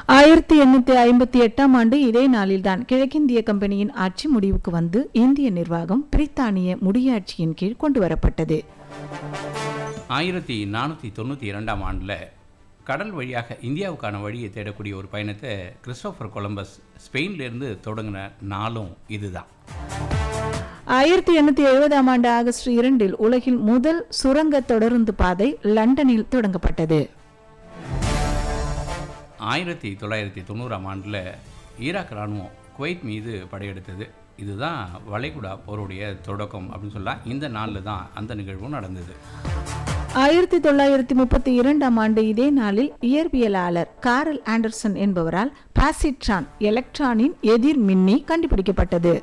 ஆயிரத்தி எண்ணூத்தி ஐம்பத்தி எட்டாம் ஆண்டு இதே நாளில்தான் கிழக்கிந்திய கம்பெனியின் ஆட்சி முடிவுக்கு வந்து இந்திய நிர்வாகம் பிரித்தானிய முடியாட்சியின் கீழ் கொண்டு வரப்பட்டது ஆயிரத்தி நானூற்றி தொண்ணூற்றி இரண்டாம் ஆண்டில் கடல் வழியாக இந்தியாவுக்கான வழியை தேடக்கூடிய ஒரு பயணத்தை கிறிஸ்டோபர் கொலம்பஸ் ஸ்பெயின்லேருந்து தொடங்கின நாளும் இதுதான் ஆயிரத்தி எண்ணூத்தி எழுபதாம் ஆண்டு ஆகஸ்ட் இரண்டில் உலகில் முதல் சுரங்க தொடருந்து பாதை லண்டனில் தொடங்கப்பட்டது ஆயிரத்தி தொள்ளாயிரத்தி தொண்ணூறாம் ஆண்டில் ஈராக் இராணுவம் குவைத் மீது படையெடுத்தது இதுதான் வளைகுடா போருடைய தொடக்கம் அப்படின்னு சொல்லலாம் இந்த நாளில் தான் அந்த நிகழ்வும் நடந்தது ஆயிரத்தி தொள்ளாயிரத்தி முப்பத்தி இரண்டாம் ஆண்டு இதே நாளில் இயற்பியலாளர் காரல் ஆண்டர்சன் என்பவரால் பாசிட்ரான் எலக்ட்ரானின் எதிர் மின்னி கண்டுபிடிக்கப்பட்டது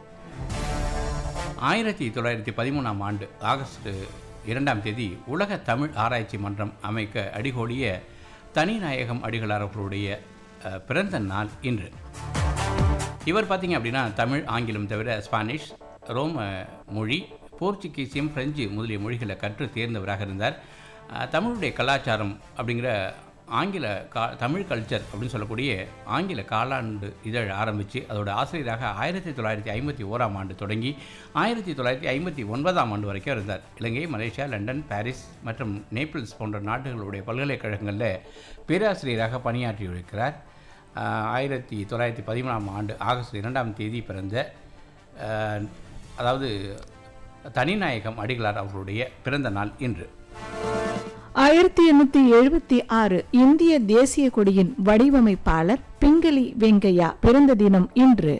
ஆயிரத்தி தொள்ளாயிரத்தி பதிமூணாம் ஆண்டு ஆகஸ்ட் இரண்டாம் தேதி உலக தமிழ் ஆராய்ச்சி மன்றம் அமைக்க அடிகோலிய தனிநாயகம் அடிகளார் அவர்களுடைய அஹ், பிறந்த நாள் இன்று இவர் பார்த்தீங்க அப்படின்னா தமிழ் ஆங்கிலம் தவிர ஸ்பானிஷ் ரோம மொழி போர்ச்சுகீசியம் பிரெஞ்சு முதலிய மொழிகளை கற்று தேர்ந்தவராக இருந்தார் அஹ், தமிழுடைய கலாச்சாரம் அப்படிங்கிற ஆங்கில கா தமிழ் கல்ச்சர் அப்படின்னு சொல்லக்கூடிய ஆங்கில காலாண்டு இதழ் ஆரம்பித்து அதோட ஆசிரியராக ஆயிரத்தி தொள்ளாயிரத்தி ஐம்பத்தி ஓராம் ஆண்டு தொடங்கி ஆயிரத்தி தொள்ளாயிரத்தி ஐம்பத்தி ஒன்பதாம் ஆண்டு வரைக்கும் இருந்தார் இலங்கை மலேசியா லண்டன் பாரிஸ் மற்றும் நேபிள்ஸ் போன்ற நாடுகளுடைய பல்கலைக்கழகங்களில் பேராசிரியராக பணியாற்றியிருக்கிறார் ஆஹ் ஆயிரத்தி தொள்ளாயிரத்தி பதிமூணாம் ஆண்டு ஆகஸ்ட் இரண்டாம் தேதி பிறந்த ஆஹ், அதாவது தனிநாயகம் அடிகளார் அவர்களுடைய பிறந்த நாள் இன்று ஆயிரத்தி எண்ணூத்தி எழுபத்தி ஆறு இந்திய தேசிய கொடியின் வடிவமைப்பாளர் பிங்களி வெங்கையா பிறந்த தினம் இன்று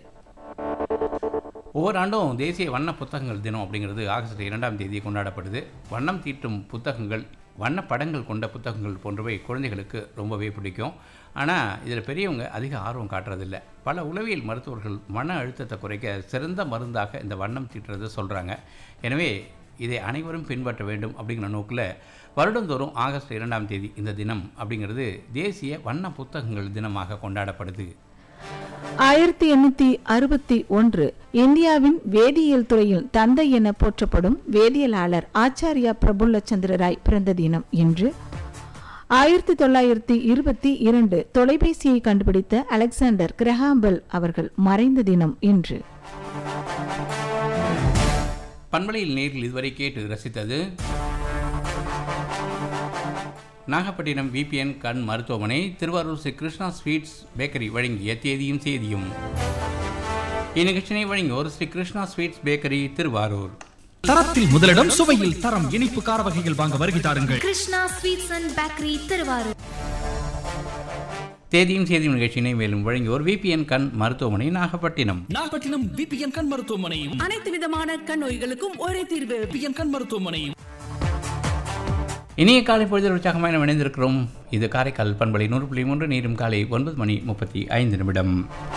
ஒவ்வொரு ஆண்டும் தேசிய வண்ண புத்தகங்கள் தினம் அப்படிங்கிறது ஆகஸ்ட் இரண்டாம் தேதி கொண்டாடப்படுது வண்ணம் தீட்டும் புத்தகங்கள் வண்ண படங்கள் கொண்ட புத்தகங்கள் போன்றவை குழந்தைகளுக்கு ரொம்பவே பிடிக்கும் ஆனால் இதில் பெரியவங்க அதிக ஆர்வம் காட்டுறதில்ல பல உளவியல் மருத்துவர்கள் மன அழுத்தத்தை குறைக்க சிறந்த மருந்தாக இந்த வண்ணம் தீட்டுறதை சொல்கிறாங்க எனவே இதை அனைவரும் பின்பற்ற வேண்டும் அப்படிங்கிற நோக்கில் வருடந்தோறும் ஆகஸ்ட் இரண்டாம் தேதி இந்த தினம் அப்படிங்கிறது தேசிய வண்ண புத்தகங்கள் தினமாக கொண்டாடப்படுது ஆயிரத்தி எண்ணூத்தி அறுபத்தி ஒன்று இந்தியாவின் வேதியியல் துறையில் தந்தை என போற்றப்படும் வேதியியலாளர் ஆச்சாரியா பிரபுல்ல சந்திர ராய் பிறந்த தினம் இன்று ஆயிரத்தி தொள்ளாயிரத்தி இருபத்தி இரண்டு தொலைபேசியை கண்டுபிடித்த அலெக்சாண்டர் கிரஹாம்பெல் அவர்கள் மறைந்த தினம் இன்று பண்பலையில் நேரில் இதுவரை கேட்டு ரசித்தது நாகப்பட்டினம் விபிஎன் கண் மருத்துவமனை திருவாரூர் ஸ்ரீ கிருஷ்ணா ஸ்வீட்ஸ் பேக்கரி வழங்கிய தேதியும் செய்தியும் இந்நிகழ்ச்சியை வழங்கியோர் ஸ்ரீ கிருஷ்ணா ஸ்வீட்ஸ் பேக்கரி திருவாரூர் தரத்தில் முதலிடம் சுவையில் தரம் இனிப்பு கார வகைகள் வாங்க வருகை தாருங்கள் Krishna sweets and bakery Thiruvarur தேதியும் செய்தியும் நிகழ்ச்சியினை மேலும் வழங்கியோர் விபிஎன் கண் மருத்துவமனை நாகப்பட்டினம் நாகப்பட்டினம் பிபிஎன் கண் மருத்துவமனை அனைத்து விதமான கண் நோய்களுக்கும் ஒரே தீர்வு பிபிஎன் கண் மருத்துவமனை இனிய காலை பொழுதில் உற்சாகமாக நாம் இணைந்திருக்கிறோம் இது காரைக்கால் பண்பலை நூறு புள்ளி மூன்று நேரும் காலை ஒன்பது மணி முப்பத்தி ஐந்து நிமிடம்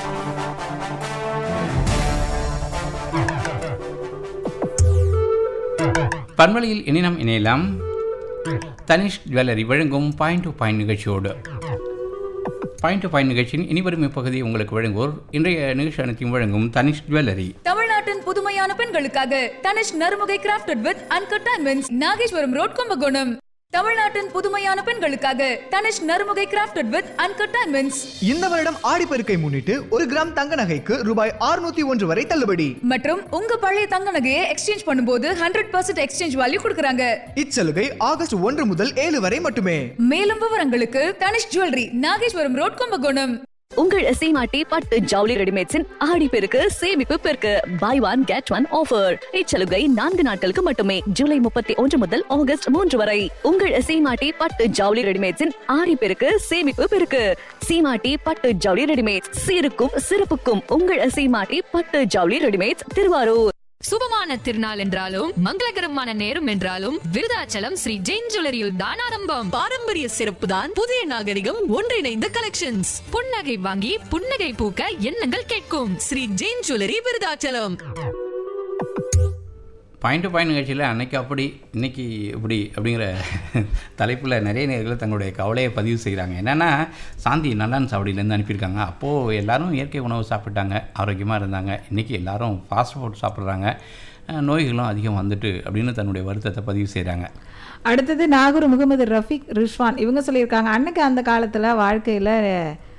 பண்பலையில் இனி நாம் இணையலாம் தனிஷ் ஜுவல்லரி வழங்கும் பாயிண்ட் டு பாயிண்ட் நிகழ்ச்சியோடு பாயிண்ட் டு பாயிண்ட் நிகழ்ச்சியின் இனிவரும் இப்பகுதி உங்களுக்கு வழங்குவோர் இன்றைய நிகழ்ச்சி அனைத்தையும் வழங்கும் தனிஷ் ஜுவல்லரி தமிழ்நாட்டின் புதுமையான பெண்களுக்காக Tanishq Narumugai crafted with uncut diamonds Nageswaram road Kumbakonam தமிழ்நாட்டின் புதுமையான பெண்களுக்காக Tanishq Narumugai crafted with uncut diamonds இந்த வருடம் ஆடிப்பெருக்கை முன்னிட்டு ஒரு கிராம் தங்க நகைக்கு ரூபாய் 601 ஒன்று வரை தள்ளுபடி மற்றும் உங்க பழைய தங்க நகையை எக்ஸ்சேஞ்ச் பண்ணும்போது ஹண்ட்ரட் பர்சன்ட் எக்ஸ்சேஞ்ச் வேல்யூ கொடுக்குறாங்க இச்சலுகை ஆகஸ்ட் ஒன்று முதல் ஏழு வரை மட்டுமே மேலும் விவரங்களுக்கு தனிஷ் ஜுவல்லரி நாகேஸ்வரம் ரோட் கும்பகோணம் உங்கள் சீமாட்டி பட்டு ஜவுளி ரெடிமேட்ஸின் ஆடி பெருக்கு சேமிப்பு பெருக்கு buy one get one offer இச்சலுகை நான்கு நாட்களுக்கு மட்டுமே ஜூலை முப்பத்தி ஒன்று முதல் ஆகஸ்ட் மூன்று வரை உங்கள் சீமாட்டி பட்டு ஜவுளி ரெடிமேட்ஸின் ஆடி பெருக்கு சேமிப்பு பெருக்கு சீமாட்டி பட்டு ஜவுளி ரெடிமேட்ஸ் சீருக்கும் சிறப்புக்கும் உங்கள் சீமாட்டி பட்டு ஜவுளி ரெடிமேட்ஸ் திருவாரூர் சுபமான திருநாள் என்றாலும் மங்களகரமான நேரம் என்றாலும் விருதாச்சலம் ஸ்ரீ ஜெயின் ஜுவல்லரியில் தான் ஆரம்பம் பாரம்பரிய சிறப்பு தான் புதிய நாகரிகம் ஒன்றிணைந்த கலெக்ஷன்ஸ் புன்னகை வாங்கி புன்னகை பூக்க எண்ணங்கள் கேட்கும் Sri Jain jewellery Virudhachalam point to point நிகழ்ச்சியில் அன்னைக்கு அப்படி இன்னைக்கு இப்படி அப்படிங்கிற தலைப்பில் நிறைய நேர்கள் தங்களுடைய கவலையை பதிவு செய்கிறாங்க என்னென்னா சாந்தி நல்லான் சாவடியிலேருந்து அனுப்பியிருக்காங்க அப்போது எல்லாரும் இயற்கை உணவு சாப்பிட்டாங்க ஆரோக்கியமாக இருந்தாங்க இன்றைக்கி எல்லாரும் ஃபாஸ்ட் ஃபுட் சாப்பிட்றாங்க அஹ், நோய்களும் அதிகம் வந்துட்டு அப்படின்னு தன்னுடைய வருத்தத்தை பதிவு செய்கிறாங்க அடுத்தது நாகூர் முகமது ரஃபீக் ரிஷ்வான் இவங்க சொல்லியிருக்காங்க அன்னைக்கு அந்த காலத்தில் வாழ்க்கையில்